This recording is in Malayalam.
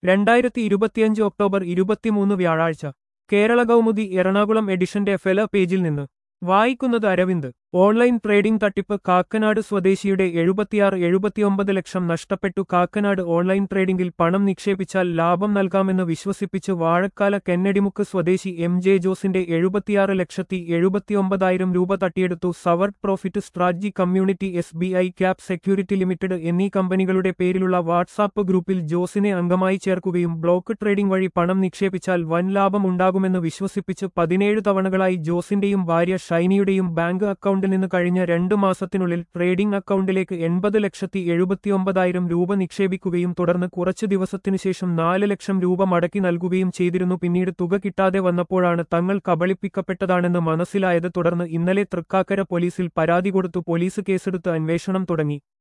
രണ്ടായിരത്തി ഇരുപത്തിയഞ്ച് ഒക്ടോബർ ഇരുപത്തിമൂന്ന് വ്യാഴാഴ്ച കേരള കൗമുദി എറണാകുളം എഡിഷന്റെ ഫെല പേജിൽ നിന്ന് വായിക്കുന്നത് അരവിന്ദ് ഓൺലൈൻ ട്രേഡിംഗ് തട്ടിപ്പ് കാക്കനാട് സ്വദേശിയുടെ എഴുപത്തിയാറ് എഴുപത്തിയൊമ്പത് ലക്ഷം നഷ്ടപ്പെട്ടു കാക്കനാട് ഓൺലൈൻ ട്രേഡിംഗിൽ പണം നിക്ഷേപിച്ചാൽ ലാഭം നൽകാമെന്ന് വിശ്വസിപ്പിച്ച് വാഴക്കാല കെന്നഡിമുക്ക് സ്വദേശി എം ജെ ജോസിന്റെ എഴുപത്തിയാറ് ലക്ഷത്തി എഴുപത്തിയൊമ്പതായിരം രൂപ തട്ടിയെടുത്തു സവർട്ട് profit strategy community S B I cap security limited എന്നീ കമ്പനികളുടെ പേരിലുള്ള വാട്സാപ്പ് ഗ്രൂപ്പിൽ ജോസിനെ അംഗമായി ചേർക്കുകയും ബ്ലോക്ക് ട്രേഡിംഗ് വഴി പണം നിക്ഷേപിച്ചാൽ വൻ ലാഭം ഉണ്ടാകുമെന്ന് വിശ്വസിപ്പിച്ച് പതിനേഴ് തവണകളായി ജോസിന്റെയും ഭാര്യ ഷൈനിയുടെയും ബാങ്ക് അക്കൗണ്ടിൽ നിന്ന് കഴിഞ്ഞ രണ്ടു മാസത്തിനുള്ളിൽ ട്രേഡിംഗ് അക്കൗണ്ടിലേക്ക് എൺപത് ലക്ഷത്തി എഴുപത്തിയൊമ്പതായിരം രൂപ നിക്ഷേപിക്കുകയും തുടർന്ന് കുറച്ചു ദിവസത്തിനു ശേഷം നാല് ലക്ഷം രൂപ മടക്കി നൽകുകയും ചെയ്തിരുന്നു പിന്നീട് തുക കിട്ടാതെ വന്നപ്പോഴാണ് തങ്ങൾ കബളിപ്പിക്കപ്പെട്ടതാണെന്ന് മനസ്സിലായത് തുടർന്ന് ഇന്നലെ തൃക്കാക്കര പോലീസിൽ പരാതി കൊടുത്തു പോലീസ് കേസെടുത്ത് അന്വേഷണം തുടങ്ങി